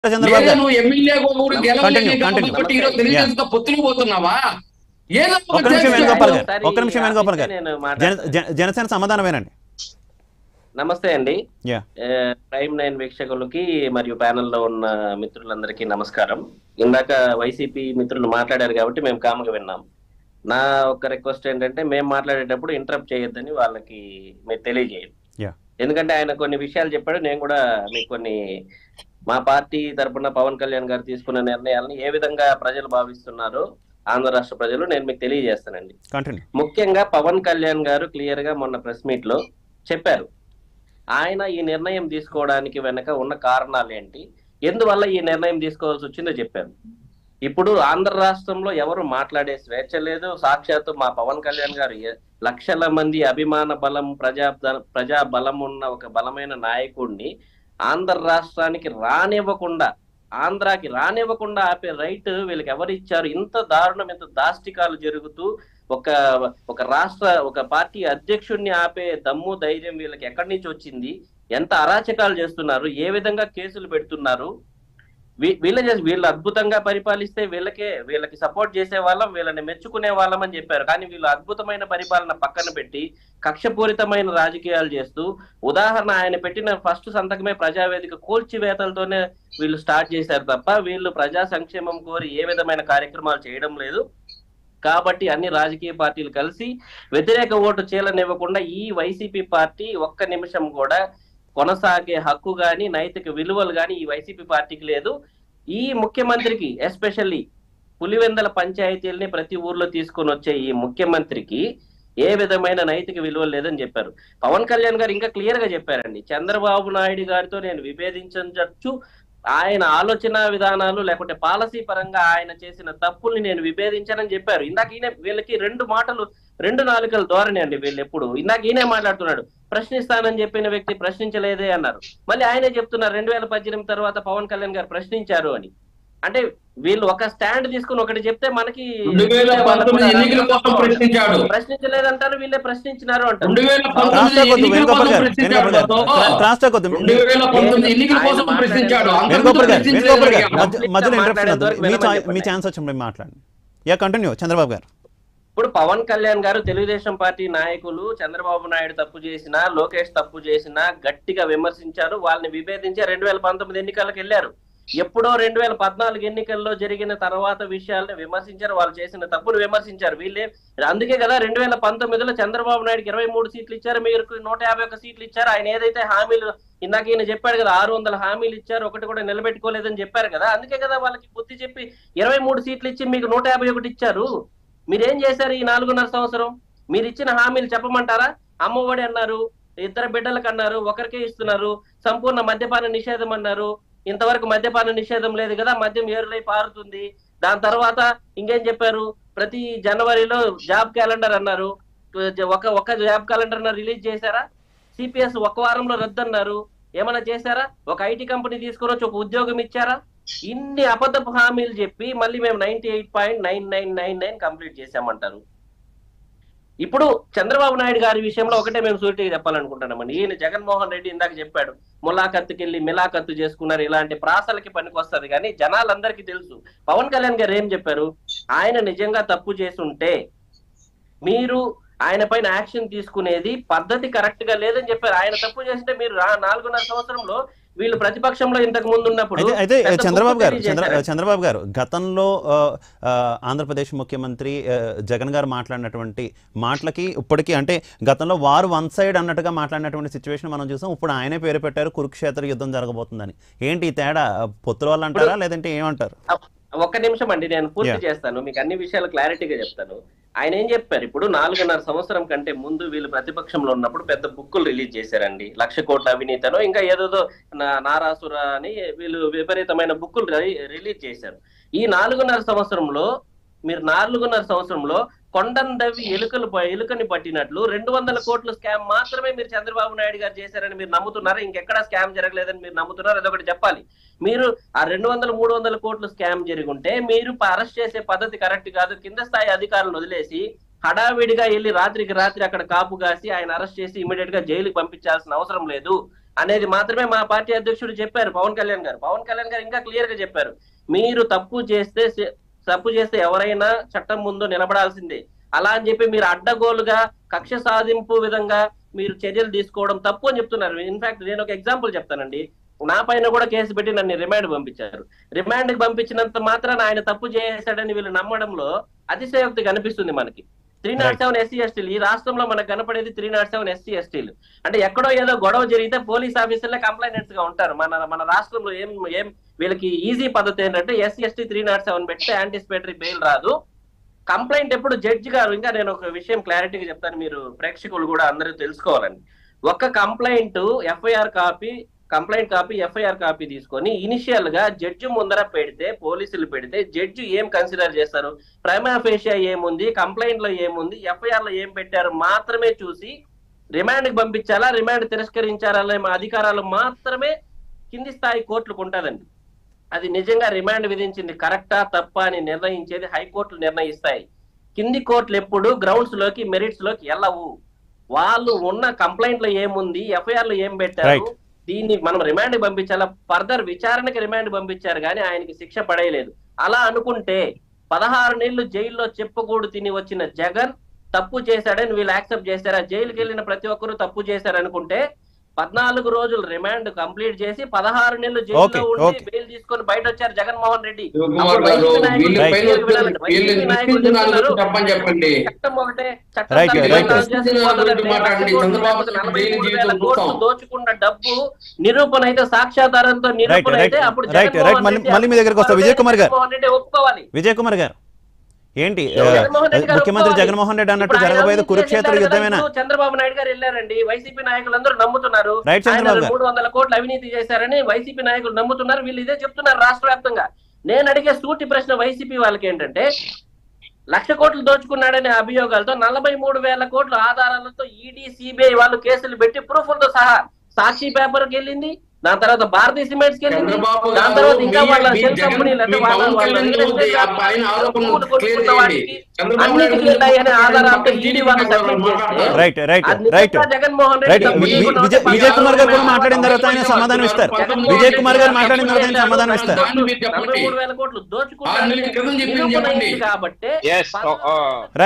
చంద్రబాబు లేదా గారు నువ్వు ఎమ్మెల్యే కూడా గెలవలేని Continue, continue. కాబట్టి ఈరోజు తెలుగుదేశంతో పొత్తులు పోతున్నావా ఏదో ఒక ఒక్క నిమిషం చేస్తే- వేణుగోపాల్ గారు ఒకసారి ఒక్క నిమిషం వేణుగోపాల్ గారు నేను జన మాట్లాడతాను. జన- జనసేన సమాధానమేనండి నమస్తే అండి యా ఏ, ప్రైమ్ నైన్ వీక్షకులకి మరియు ప్యానెల్లో ఉన్న మిత్రులందరికీ నమస్కారం ఇందాక వైసీపీ మిత్రులు మాట్లాడారు కాబట్టి మేము కామగా విన్నాం నా ఒక రిక్వెస్ట్ ఏంటంటే మేము మాట్లాడేటప్పుడు ఇంటరప్ట్ చేయొద్దని వాళ్ళకి మీరు తెలియజేయండి Yeah. ఎందుకంటే ఆయన కొన్ని విషయాలు చెప్పాడు నేను కూడా మీకు కొన్ని మా పార్టీ తరపున పవన్ కళ్యాణ్ గారు తీసుకున్న నిర్ణయాలను ఏ విధంగా ప్రజలు భావిస్తున్నారో ఆంధ్ర రాష్ట్ర ప్రజలు నేను మీకు తెలియజేస్తానండి కంటిన్యూ ముఖ్యంగా పవన్ కళ్యాణ్ గారు క్లియర్ గా మొన్న ప్రెస్ మీట్ లో చెప్పారు ఆయన ఈ నిర్ణయం తీసుకోవడానికి వెనక ఉన్న కారణాలు ఏంటి ఎందువల్ల ఈ నిర్ణయం తీసుకోవాల్సి వచ్చిందో చెప్పారు ఇప్పుడు ఆంధ్ర రాష్ట్రంలో ఎవరు మాట్లాడే స్వేచ్ఛ లేదు సాక్షాత్తు మా పవన్ కళ్యాణ్ గారు ఏ- లక్షల మంది అభిమాన బలం ప్రజా ప్రజా బలం ఉన్న ఒక బలమైన నాయకుడిని ఆంధ్ర రాష్ట్రానికి రానివ్వకుండా ఆంధ్రాకి రానివ్వకుండా ఆపే రైట్ వీళ్ళకి ఎవరు ఇచ్చారు ఇంత దారుణం ఇంత దాష్టికాలు జరుగుతూ ఒక ఒక రాష్ట్ర ఒక పార్టీ అధ్యక్షుడిని ఆపే దమ్ము ధైర్యం వీళ్ళకి ఎక్కడి నుంచి వచ్చింది ఎంత అరాచకాలు చేస్తున్నారు ఏ విధంగా కేసులు పెడుతున్నారు వీ- వీళ్ళ చేసి వీళ్ళు అద్భుతంగా పరిపాలిస్తే వీళ్ళకే వీళ్ళకి సపోర్ట్ చేసే వాళ్ళం వీళ్ళని మెచ్చుకునే వాళ్ళం అని చెప్పారు కానీ వీళ్ళు అద్భుతమైన పరిపాలన పక్కన పెట్టి కక్షపూరితమైన రాజకీయాలు చేస్తూ ఉదాహరణ ఆయన పెట్టిన ఫస్ట్ సంతకమే ప్రజావేదిక కూల్చివేతలతోనే వీళ్ళు స్టార్ట్ చేశారు తప్ప వీళ్ళు ప్రజా సంక్షేమం కోరి ఏ విధమైన కార్యక్రమాలు చేయడం లేదు కాబట్టి అన్ని రాజకీయ పార్టీలు కలిసి వ్యతిరేక ఓటు చీలనివ్వకుండా ఈ వైసీపీ పార్టీ ఒక్క నిమిషం కూడా కొనసాగే హక్కు గాని నైతిక విలువలు గాని ఈ వైసీపీ పార్టీకి లేదు ఈ ముఖ్యమంత్రికి ఎస్పెషల్లీ పులివెందల పంచాయతీల్ని ప్రతి ఊర్లో తీసుకొని వచ్చే ఈ ముఖ్యమంత్రికి ఏ విధమైన నైతిక విలువలు లేదని చెప్పారు పవన్ కళ్యాణ్ గారు ఇంకా క్లియర్ గా చెప్పారండి చంద్రబాబు నాయుడు గారితో నేను విభేదించవచ్చు ఆయన ఆలోచన విధానాలు లేకుంటే పాలసీ పరంగా ఆయన చేసిన తప్పుల్ని నేను విభేదించానని చెప్పారు ఇందాక ఈయన వీళ్ళకి రెండు మాటలు రెండు నాలుకల ధోరణి అండి వీళ్ళు ఎప్పుడు ఇందాక ఈయనే మాట్లాడుతున్నాడు ప్రశ్నిస్తానని చెప్పిన వ్యక్తి ప్రశ్నించలేదే అన్నారు మళ్ళీ ఆయనే చెప్తున్నారు రెండు వేల పద్దెనిమిది తర్వాత పవన్ కళ్యాణ్ గారు ప్రశ్నించారు అని అంటే వీళ్ళు ఒక స్టాండ్ తీసుకుని ఒకటి చెప్తే మనకి రెండు వేల పంతొమ్మిది ఎన్నికల కోసం ప్రశ్నించాడు ప్రశ్నించలేదంటారు వీళ్ళే ప్రశ్నించినారు అంటారు రెండు వేల క్రాస్ పంతొమ్మిది టాక్ వద్దు ఎన్నికల వేణుగోపాల్ కోసం గారు ప్రశ్నించాడు వేణుగోపాల్ గారు బాబు. క్రాస్ టాక్ వద్దు రెండు వేల పంతొమ్మిది ఎన్నికల ఆయన కోసం మాట్లాడారు. ప్రశ్నించాడు అంతకుముందు వేణుగోపాల్ గారు వేణుగోపాల్ గారు ప్రశ్నించలేదు మధ్య- మధ్యలో ఇంటరప్షన్ వద్దు మీ మాట్లాడేందుకు ఛాయ్- మీ చెప్పండి. ఛాన్స్ వచ్చినప్పుడు మాట్లాడండి యా కంటిన్యూ చంద్రబాబు గారు ఇప్పుడు పవన్ కళ్యాణ్ గారు తెలుగుదేశం పార్టీ నాయకులు చంద్రబాబు నాయుడు తప్పు చేసినా లోకేష్ తప్పు చేసినా గట్టిగా విమర్శించారు వాళ్ళని విభేదించి రెండు వేల పంతొమ్మిది ఎన్నికలకు వెళ్ళారు ఎప్పుడో రెండు వేల పద్నాలుగు ఎన్నికల్లో జరిగిన తర్వాత విషయాలను విమర్శించారు వాళ్ళు చేసిన తప్పును విమర్శించారు వీళ్ళే అందుకే కదా రెండు వేల పంతొమ్మిదిలో చంద్రబాబు నాయుడుకి ఇరవై మూడు సీట్లు ఇచ్చారు మీరు నూట యాభై ఒక్క సీట్లు ఇచ్చారు ఆయన ఏదైతే హామీలు ఇందాక ఈయన చెప్పాడు కదా ఆరు వందల హామీలు ఇచ్చారు ఒకటి కూడా నిలబెట్టుకోలేదని చెప్పారు కదా అందుకే కదా వాళ్ళకి బుద్ధి చెప్పి ఇరవై మూడు సీట్లు ఇచ్చి మీకు నూట యాభై ఒకటి ఇచ్చారు మీరేం చేశారు ఈ నాలుగున్నర సంవత్సరం మీరు ఇచ్చిన హామీలు చెప్పమంటారా అమ్మఒడి అన్నారు ఇద్దరు బిడ్డలకు అన్నారు ఒకరికే ఇస్తున్నారు సంపూర్ణ మద్యపాన నిషేధం అన్నారు ఇంతవరకు మద్యపాన నిషేధం లేదు కదా మద్యం ఏరులై పారుతుంది దాని తర్వాత ఇంకేం చెప్పారు ప్రతి జనవరిలో జాబ్ క్యాలెండర్ అన్నారు ఒక ఒక జాబ్ క్యాలెండర్ రిలీజ్ చేశారా సిపిఎస్ ఒక వారంలో రద్దు అన్నారు ఏమైనా చేశారా ఒక ఐటీ కంపెనీ తీసుకొని వచ్చి ఒక ఉద్యోగం ఇచ్చారా ఇన్ని అబద్ధపు హామీలు చెప్పి మళ్ళీ మేము ninety eight point nine nine nine nine complete చేశామంటారు ఇప్పుడు చంద్రబాబు నాయుడు గారి విషయంలో ఒకటే మేము సూటిగా చెప్పాలనుకుంటున్నామండి ఈయన జగన్మోహన్ రెడ్డి ఇందాక చెప్పాడు ములాఖత్తుకి వెళ్ళి మిలాఖత్తు చేసుకున్నారు ఇలాంటి ప్రాసలకి పనికొస్తది కానీ జనాలందరికీ తెలుసు పవన్ కళ్యాణ్ గారు ఏం చెప్పారు ఆయన నిజంగా తప్పు చేసుంటే మీరు ఆయన పైన యాక్షన్ తీసుకునేది పద్ధతి కరెక్ట్ గా లేదని చెప్పారు ఆయన తప్పు చేస్తే మీరు రా- నాలుగున్నర సంవత్సరంలో వీళ్ళు ప్రతిపక్షంలో ఇంతకు ముందు ఉన్నప్పుడు అయితే అయితే పెద్ద చంద్రబాబు కుట్ర గారు చంద్ర చేశారు. చంద్రబాబు గారు గతంలో ఆ, ఆ, ఆంధ్రప్రదేశ్ ముఖ్యమంత్రి ఆ, జగన్ గారు మాట్లాడినటువంటి మాటలకి ఇప్పటికీ అంటే గతంలో వారు వన్ సైడ్ అన్నట్టుగా మాట్లాడినటువంటి సిచ్యువేషన్ మనం చూసాం ఇప్పుడు ఆయనే పేరు పెట్టారు కురుక్షేత్ర యుద్ధం జరగబోతుందని ఏంటి ఈ తేడా పొత్తుల వల్ల అంటారా లేదంటే ఏమంటారు ఒక్క నిమిషం అండి నేను పూర్తి Yeah. చేస్తాను మీకు అన్ని విషయాలు క్లారిటీగా చెప్తాను ఆయన ఏం చెప్పారు ఇప్పుడు నాలుగున్నర సంవత్సరం కంటే ముందు వీళ్ళు ప్రతిపక్షంలో ఉన్నప్పుడు పెద్ద బుక్కులు రిలీజ్ చేశారండి లక్ష కోట్ల అవినీతను ఇంకా ఏదేదో నా- నారాసుర అని వీళ్ళు విపరీతమైన బుక్కులు రి- రిలీజ్ చేశారు ఈ నాలుగున్నర సంవత్సరంలో మీరు నాలుగున్నర సంవత్సరంలో కొండను దవ్వి ఎలుకలు ప- ఎలుకని పట్టినట్లు రెండు వందల కోట్ల స్కామ్ మాత్రమే మీరు చంద్రబాబు నాయుడు గారు చేశారని మీరు నమ్ముతున్నారా ఇంకెక్కడా స్కామ్ జరగలేదని మీరు నమ్ముతున్నారు అదొకటి చెప్పాలి మీరు ఆ రెండు వందల మూడు వందల కోట్లు స్కామ్ జరుగుంటే మీరు అరెస్ట్ చేసే పద్ధతి కరెక్ట్ కాదు కింద స్థాయి అధికారులను వదిలేసి హడావిడిగా వెళ్ళి రాత్రికి రాత్రి అక్కడ కాపు కాసి ఆయన అరెస్ట్ చేసి ఇమీడియట్ గా జైలుకి పంపించాల్సిన అవసరం లేదు అనేది మాత్రమే మా పార్టీ అధ్యక్షుడు చెప్పారు పవన్ కళ్యాణ్ గారు పవన్ కళ్యాణ్ గారు ఇంకా క్లియర్ గా చెప్పారు మీరు తప్పు చేస్తే సే- తప్పు చేస్తే ఎవరైనా చట్టం ముందు నిలబడాల్సిందే అలా అని చెప్పి మీరు అడ్డగోలుగా కక్ష సాధింపు విధంగా మీరు చర్యలు తీసుకోవడం తప్పు అని చెప్తున్నారు ఇన్ఫాక్ట్ నేను ఒక ఎగ్జాంపుల్ చెప్తానండి నా పైన కూడా కేసు పెట్టి నన్ను రిమాండ్ పంపించారు రిమాండ్ కి పంపించినంత మాత్రాన ఆయన తప్పు చేశాడని వీళ్ళు నమ్మడంలో అతిశయోక్తి కనిపిస్తుంది మనకి త్రీ నాట్ సెవెన్ ఎస్సీ ఎస్టీలు ఈ రాష్ట్రంలో మనకు కనపడేది త్రీ నాట్ సెవెన్ ఎస్సీ ఎస్టీలు అంటే ఎక్కడో ఏదో గొడవ జరిగితే పోలీస్ ఆఫీసర్లే కంప్లైంట్స్ గా ఉంటారు మన మన రాష్ట్రంలో ఏం ఏం వీళ్ళకి ఈజీ పద్ధతి ఏంటంటే SC ST three nought seven పెడితే యాంటిసిపేటరీ బెయిల్ రాదు కంప్లైంట్ ఎప్పుడు జడ్జి గారు ఇంకా నేను ఒక విషయం క్లారిటీగా చెప్తాను మీరు ప్రేక్షకులు కూడా అందరూ తెలుసుకోవాలండి ఒక complaint FIR copy complaint copy FIR copy తీసుకొని ఇనిషియల్ గా జడ్జి ముందర పెడితే పోలీసులు పెడితే జడ్జి ఏం కన్సిడర్ చేస్తారు ప్రైమా ఫేషియా ఏముంది కంప్లైంట్ లో ఏముంది ఎఫ్ఐఆర్ లో ఏం పెట్టారు మాత్రమే చూసి రిమాండ్ కి పంపించాలా రిమాండ్ తిరస్కరించాలా అనే మా అధికారాలు మాత్రమే కింది స్థాయి కోర్టులకు ఉంటదండి అది నిజంగా రిమాండ్ విధించింది కరెక్టా తప్పా అని నిర్ణయించేది హైకోర్టులు నిర్ణయిస్తాయి కింది కోర్టులు ఎప్పుడు గ్రౌండ్స్ లోకి మెరిట్స్ లోకి వెళ్ళవు వాళ్ళు ఉన్న కంప్లైంట్ లో ఏముంది ఎఫ్ఐఆర్ లో ఏం పెట్టారు Right. దీన్ని మనం రిమాండ్ పంపించాలా ఫర్దర్ విచారణకి రిమాండ్ పంపించారు కానీ ఆయనకి శిక్ష పడేయలేదు అలా అనుకుంటే పదహారు నెలలు జైల్లో చెప్పుకూడు తిని వచ్చిన జగన్ తప్పు చేశాడని వీళ్ళు యాక్సెప్ట్ చేశారా జైలుకి వెళ్ళిన ప్రతి ఒక్కరూ తప్పు చేశారనుకుంటే పద్నాలుగు రోజులు రిమాండ్ కంప్లీట్ చేసి పదహారు నెలలు జైల్లో Okay, ఉండి okay. బెయిల్ తీసుకొని బయట వచ్చారు జగన్మోహన్ రెడ్డి శివకుమార్ అప్పుడు గారు వైసీపీ వీళ్ళ నాయకులు పైన జైలుకి వెళ్ళాలంటే వీళ్ళు వైసీపీ నాయకులు నిశ్చిత చెప్తున్నారు, తప్పని చెప్పండి చట్టం ఒకటే చట్టం Right, తన right. పని చేసుకుపోతుందంటే మాట్లాడండి. లక్ష కోట్లు చంద్రబాబు లేకపోతే నలభై జైలు మూడు జీవితం వేల కోట్లు చూస్తాం. దోచుకున్న డబ్బు నిరూపణ అయితే సాక్ష్యాధారంతో రైట్ నిరూపణ రైట్ అయితే అప్పుడు రైట్ రైట్ జగన్మోహన్ మళ్ళీ రెడ్డి మళ్ళీ మీ దగ్గరికి వస్తా విజయ్ కుమార్ గారు జగన్మోహన్ రెడ్డి ఒప్పుకోవాలి విజయ్ కుమార్ గారు ఏంటి ఆ, జగన్మోహన్ రెడ్డి గారు ముఖ్యమంత్రి ఒప్పుకోవాలి. జగన్మోహన్ రెడ్డి అన్నట్టు ఇప్పుడు ఆయన జరగబోయేది అవినీతి కురుక్షేత్ర చేశారు కదా, యుద్ధమేనా ఇప్పుడు చంద్రబాబు నాయుడు గారు వెళ్ళారండి వైసీపీ నాయకులు అందరూ నమ్ముతున్నారు రైట్ చంద్రబాబు ఆయన గారు మూడు వందల కోట్లు అవినీతి చేశారని వైసీపీ నాయకులు నమ్ముతున్నారు వీళ్ళు ఇదే చెప్తున్నారు రాష్ట్ర వ్యాప్తంగా నేను అడిగే సూటి ప్రశ్న వైసీపీ వాళ్ళకి ఏంటంటే లక్ష కోట్లు దోచుకున్నాడనే అభియోగాలతో నలభై మూడు వేల కోట్ల ఆధారాలతో ఈడీ సిబిఐ వాళ్ళు కేసులు పెట్టి ప్రూఫ్లతో సహా సాక్షి పేపర్ కి వెళ్ళింది దాని తర్వాత భారతీయ సిమెంట్స్ కి వెళ్ళింది చంద్రబాబు దాని గారు తర్వాత ఇంకా మీ- వాళ్ళ మీ షెల్ జగన్- కంపెనీలు అంటే మీ వాళ్ళ పవన్ వాళ్ళ కళ్యాణ్ రియల్ తో ఎస్టేట్ ఆ పైన ఆరోపణలు భూములు క్లియర్ కొనుక్కున్న చేయండి. వాటికి చంద్రబాబు అన్నిటికీ నాయుడు గురించి ఉన్నాయనే మాట్లాడండి. ఆధారాలతో పక్కన ఈడీ వాళ్ళు జీడీపీ సబ్మిట్ చేస్తే మాట్లాడండి. రైట్ రైట్ అది రైట్ నిజంగా జగన్మోహన్ రైట్ రెడ్డి వి- వి- తప్పు విజయ్ చేసిన విజయ్ కుమార్ గారు కూడా పదహారు మాట్లాడిన తర్వాత ఆయన వేల సమాధానం ఇస్తారు జగన్మోహన్ విజయ్ రెడ్డి కుమార్ గారు తప్పు మాట్లాడిన తర్వాత ఆయన చేశాడు. సమాధానం ఇస్తారు దాన్ని మీరు చెప్పండి. నలభై మూడు వేల కోట్లు ఆరు దోచుకున్నాడు నెలల క్రితం చెప్పింది నిరూపణ చెప్పండి. అయింది కాబట్టి Yes, పదహారు uh, uh,